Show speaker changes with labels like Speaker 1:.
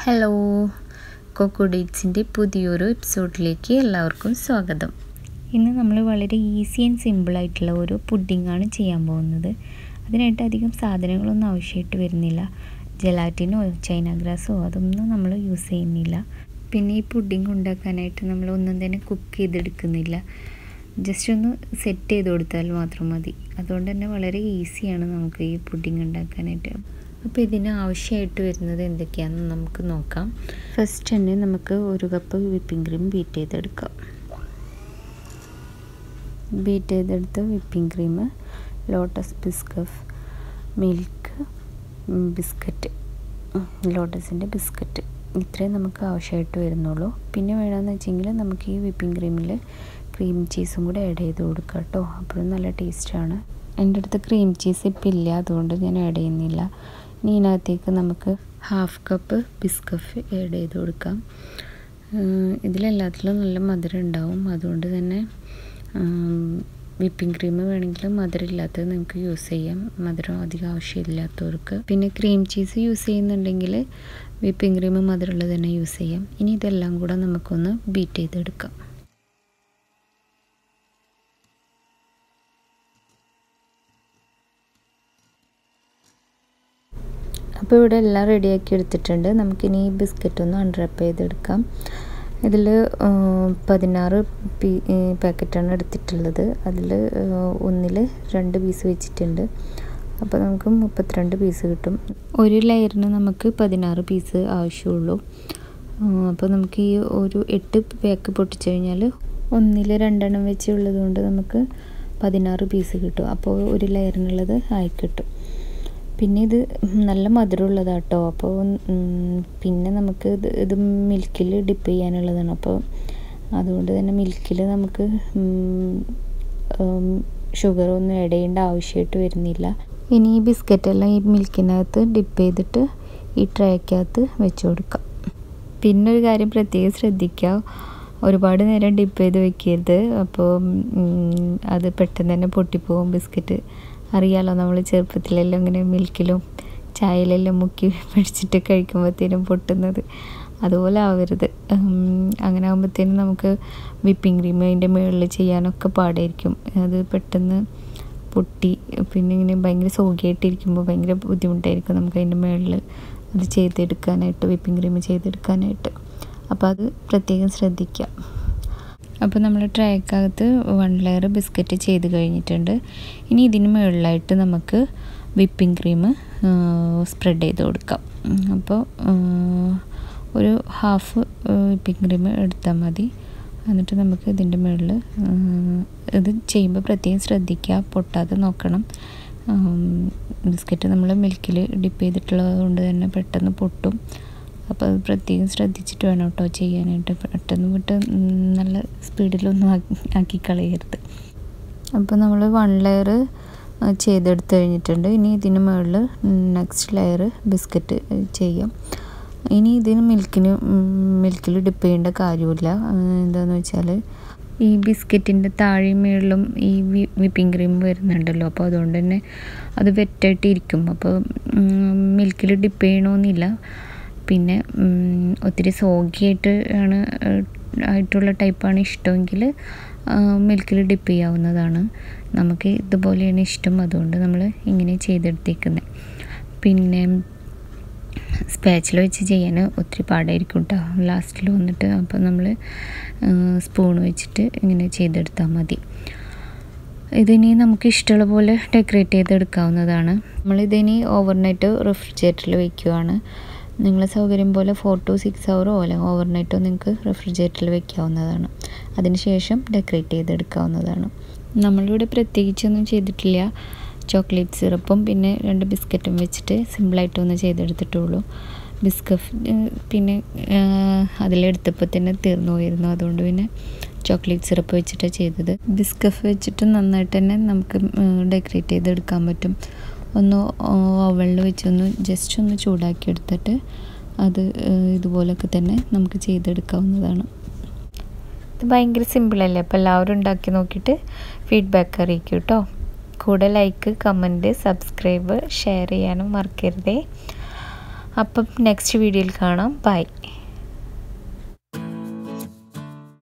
Speaker 1: hello cocoa ഡേറ്റ്സിൻ്റെ പുതിയൊരു എപ്പിസോഡിലേക്ക് എല്ലാവർക്കും സ്വാഗതം ഇന്ന് നമ്മൾ വളരെ ഈസി ആൻഡ് സിമ്പിളായിട്ടുള്ള ഒരു പുഡിങ്ങാണ് ചെയ്യാൻ പോകുന്നത് അതിനായിട്ട് അധികം സാധനങ്ങളൊന്നും ആവശ്യമായിട്ട് വരുന്നില്ല ജലാറ്റിനോ ചൈന ഗ്രാസോ അതൊന്നും നമ്മൾ യൂസ് ചെയ്യുന്നില്ല പിന്നെ ഈ പുഡിങ് ഉണ്ടാക്കാനായിട്ട് നമ്മൾ ഒന്നും തന്നെ കുക്ക് ചെയ്തെടുക്കുന്നില്ല ജസ്റ്റ് ഒന്ന് സെറ്റ് ചെയ്ത് കൊടുത്താൽ മാത്രം മതി അതുകൊണ്ട് തന്നെ വളരെ ഈസിയാണ് നമുക്ക് ഈ പുഡിങ് ഉണ്ടാക്കാനായിട്ട് അപ്പോൾ ഇതിന് ആവശ്യമായിട്ട് വരുന്നത് എന്തൊക്കെയാണെന്ന് നമുക്ക് നോക്കാം ഫസ്റ്റ് തന്നെ നമുക്ക് ഒരു കപ്പ് വിപ്പിംഗ് ക്രീം ബീറ്റ് ചെയ്തെടുക്കാം ബീറ്റ് ചെയ്തെടുത്ത whipping cream Lotus Biscoff milk biscuit ലോട്ടസിൻ്റെ ബിസ്ക്കറ്റ് ഇത്രയും നമുക്ക് ആവശ്യമായിട്ട് വരുന്നുള്ളൂ പിന്നെ വേണമെന്ന് വെച്ചെങ്കിൽ നമുക്ക് ഈ വിപ്പിംഗ് ക്രീമിൽ ക്രീം ചീസും കൂടെ ആഡ് ചെയ്ത് കൊടുക്കാം കേട്ടോ അപ്പോഴും നല്ല ടേസ്റ്റാണ് എൻ്റെ അടുത്ത് ക്രീം ചീസ് ഇപ്പം ഇല്ല അതുകൊണ്ട് ഞാൻ ആഡ് ചെയ്യുന്നില്ല ഇനി ഇതിനകത്തേക്ക് നമുക്ക് ഹാഫ് കപ്പ് ബിസ്കഫ് ആഡ് ചെയ്ത് കൊടുക്കാം ഇതിലെല്ലാത്തിലും നല്ല മധുരം ഉണ്ടാവും അതുകൊണ്ട് തന്നെ വിപ്പിംഗ് ക്രീം വേണമെങ്കിൽ മധുരം ഇല്ലാത്തത് നിങ്ങൾക്ക് യൂസ് ചെയ്യാം മധുരം അധികം ആവശ്യമില്ലാത്തവർക്ക് പിന്നെ ക്രീം ചീസ് യൂസ് ചെയ്യുന്നുണ്ടെങ്കിൽ വിപ്പിംഗ് ക്രീം മധുരമുള്ളത് തന്നെ യൂസ് ചെയ്യാം ഇനി ഇതെല്ലാം കൂടെ നമുക്കൊന്ന് ബീറ്റ് ചെയ്തെടുക്കാം അപ്പോൾ ഇവിടെ എല്ലാം റെഡിയാക്കി എടുത്തിട്ടുണ്ട് നമുക്കിനി ഈ ബിസ്ക്കറ്റ് ഒന്ന് അൺറാപ്പ് ചെയ്തെടുക്കാം ഇതിൽ പതിനാറ് പീ പാക്കറ്റാണ് എടുത്തിട്ടുള്ളത് അതിൽ ഒന്നിൽ രണ്ട് പീസ് വെച്ചിട്ടുണ്ട് അപ്പോൾ നമുക്ക് മുപ്പത്തിരണ്ട് പീസ് കിട്ടും ഒരു ലെയറിന് നമുക്ക് പതിനാറ് പീസ് ആവശ്യമുള്ളൂ അപ്പോൾ നമുക്ക് ഈ ഒരു എട്ട് പാക്ക് പൊട്ടിച്ചു കഴിഞ്ഞാൽ ഒന്നിൽ രണ്ടെണ്ണം വെച്ചുള്ളത് കൊണ്ട് നമുക്ക് പതിനാറ് പീസ് കിട്ടും അപ്പോൾ ഒരു ലെയറിനുള്ളത് ആയി കിട്ടും പിന്നെ ഇത് നല്ല മധുരമുള്ളതാണ് കേട്ടോ അപ്പോൾ പിന്നെ നമുക്ക് ഇത് ഇത് മിൽക്കിൽ ഡിപ്പ് ചെയ്യാനുള്ളതാണ് അപ്പോൾ അതുകൊണ്ട് തന്നെ മിൽക്കിൽ നമുക്ക് ഷുഗർ ഒന്നും ആഡ് ചെയ്യേണ്ട ആവശ്യമായിട്ട് വരുന്നില്ല ഇനി ഈ ബിസ്ക്കറ്റെല്ലാം ഈ മിൽക്കിനകത്ത് ഡിപ്പ് ചെയ്തിട്ട് ഈ ട്രേക്കകത്ത് വെച്ച് കൊടുക്കാം പിന്നെ ഒരു കാര്യം പ്രത്യേകം ശ്രദ്ധിക്കുക ഒരുപാട് നേരം ഡിപ്പ് ചെയ്ത് വെക്കരുത് അപ്പോൾ അത് പെട്ടെന്ന് തന്നെ പൊട്ടിപ്പോകും ബിസ്ക്കറ്റ് അറിയാലോ നമ്മൾ ചെറുപ്പത്തിലെല്ലാം ഇങ്ങനെ മിൽക്കിലും ചായയിലെല്ലാം മുക്കി പിടിച്ചിട്ട് കഴിക്കുമ്പോഴത്തേനും പൊട്ടുന്നത് അതുപോലെ ആവരുത് അങ്ങനെ ആകുമ്പോഴത്തേനും നമുക്ക് വിപ്പിംഗ് ക്രീം അതിൻ്റെ മുകളിൽ ചെയ്യാനൊക്കെ പാടായിരിക്കും അത് പെട്ടെന്ന് പൊട്ടി പിന്നെ ഇങ്ങനെ ഭയങ്കര സോഗിയായിട്ടിരിക്കുമ്പോൾ ഭയങ്കര ബുദ്ധിമുട്ടായിരിക്കും നമുക്ക് അതിൻ്റെ മുകളിൽ അത് ചെയ്തെടുക്കാനായിട്ട് വിപ്പിംഗ് ക്രീം ചെയ്തെടുക്കാനായിട്ട് അപ്പോൾ അത് പ്രത്യേകം ശ്രദ്ധിക്കുക അപ്പോൾ നമ്മൾ ട്രേക്കകത്ത് വൺ ലെയർ ബിസ്ക്കറ്റ് ചെയ്ത് കഴിഞ്ഞിട്ടുണ്ട് ഇനി ഇതിന് മുകളിലായിട്ട് നമുക്ക് വിപ്പിംഗ് ക്രീം സ്പ്രെഡ് ചെയ്ത് കൊടുക്കാം അപ്പോൾ ഒരു ഹാഫ് വിപ്പിംഗ് ക്രീം എടുത്താൽ മതി എന്നിട്ട് നമുക്ക് ഇതിൻ്റെ മുകളിൽ ഇത് ചെയ്യുമ്പോൾ പ്രത്യേകം ശ്രദ്ധിക്കുക പൊട്ടാതെ നോക്കണം ബിസ്ക്കറ്റ് നമ്മൾ മിൽക്കിൽ ഡിപ്പ് ചെയ്തിട്ടുള്ളത് കൊണ്ട് തന്നെ പെട്ടെന്ന് പൊട്ടും അപ്പോൾ അത് പ്രത്യേകം ശ്രദ്ധിച്ചിട്ട് വേണം കേട്ടോ ചെയ്യാനായിട്ട് പെട്ടെന്ന് വിട്ട് നല്ല സ്പീഡിലൊന്നും ആക്കി കളയരുത് അപ്പോൾ നമ്മൾ വൺ ലെയർ ചെയ്തെടുത്ത് കഴിഞ്ഞിട്ടുണ്ട് ഇനി ഇതിന് മുകളിൽ നെക്സ്റ്റ് ലെയർ ബിസ്ക്കറ്റ് ചെയ്യാം ഇനി ഇതിന് മിൽക്കിന് മിൽക്കിൽ ഡിപ്പ് ചെയ്യേണ്ട കാര്യമില്ല എന്താണെന്ന് വെച്ചാൽ ഈ ബിസ്ക്കറ്റിൻ്റെ താഴെയും മുകളിലും ഈ വിപ്പിംഗ് ക്രീം വരുന്നുണ്ടല്ലോ അപ്പോൾ അതുകൊണ്ട് തന്നെ അത് വെറ്റായിട്ട് ഇരിക്കും അപ്പോൾ മിൽക്കിൽ ഡിപ്പ് ചെയ്യണമെന്നില്ല പിന്നെ ഒത്തിരി സോഗിയായിട്ട് ആണ് ആയിട്ടുള്ള ടൈപ്പാണ് ഇഷ്ടമെങ്കിൽ മിൽക്കിൽ ഡിപ്പ് ചെയ്യാവുന്നതാണ് നമുക്ക് ഇതുപോലെയാണ് ഇഷ്ടം അതുകൊണ്ട് നമ്മൾ ഇങ്ങനെ ചെയ്തെടുത്തേക്കുന്നത് പിന്നെ സ്പാച്ചിൽ വെച്ച് ചെയ്യാൻ ഒത്തിരി പാടായിരിക്കും കേട്ടോ ലാസ്റ്റിൽ വന്നിട്ട് അപ്പോൾ നമ്മൾ സ്പൂൺ വെച്ചിട്ട് ഇങ്ങനെ ചെയ്തെടുത്താൽ മതി ഇതിനി നമുക്ക് ഇഷ്ടമുള്ള പോലെ ഡെക്കറേറ്റ് ചെയ്തെടുക്കാവുന്നതാണ് നമ്മളിതിനി ഓവർനൈറ്റ് റെഫ്രിജറേറ്ററിൽ വയ്ക്കുകയാണ് നിങ്ങളെ സൗകര്യം പോലെ ഫോർ ടു സിക്സ് അവറോ അല്ലെങ്കിൽ ഓവർനൈറ്റോ നിങ്ങൾക്ക് റെഫ്രിജറേറ്ററിൽ വെക്കാവുന്നതാണ് അതിനുശേഷം ഡെക്കറേറ്റ് ചെയ്തെടുക്കാവുന്നതാണ് നമ്മളിവിടെ പ്രത്യേകിച്ചൊന്നും ചെയ്തിട്ടില്ല ചോക്ലേറ്റ് സിറപ്പും പിന്നെ രണ്ട് ബിസ്ക്കറ്റും വെച്ചിട്ട് സിമ്പിളായിട്ടൊന്ന് ചെയ്തെടുത്തിട്ടുള്ളൂ ബിസ്കഫ് പിന്നെ അതിലെടുത്തപ്പോൾ തന്നെ തീർന്നു പോയിരുന്നു അതുകൊണ്ട് പിന്നെ ചോക്ലേറ്റ് സിറപ്പ് വെച്ചിട്ടാണ് ചെയ്തത് ബിസ്കഫ് വെച്ചിട്ട് നന്നായിട്ട് തന്നെ നമുക്ക് ഡെക്കറേറ്റ് ചെയ്തെടുക്കാൻ പറ്റും ഒന്ന് ഓവനിൽ വെച്ചൊന്ന് ജസ്റ്റ് ഒന്ന് ചൂടാക്കി എടുത്തിട്ട് അത് ഇതുപോലൊക്കെ തന്നെ നമുക്ക് ചെയ്തെടുക്കാവുന്നതാണ് ഇത് ഭയങ്കര സിമ്പിളല്ലേ അപ്പോൾ എല്ലാവരും ഉണ്ടാക്കി നോക്കിയിട്ട് ഫീഡ്ബാക്ക് അറിയിക്കും കേട്ടോ കൂടെ ലൈക്ക് കമൻറ്റ് സബ്സ്ക്രൈബ് ഷെയർ ചെയ്യാനും മറക്കരുതേ അപ്പം നെക്സ്റ്റ് വീഡിയോയിൽ കാണാം ബൈ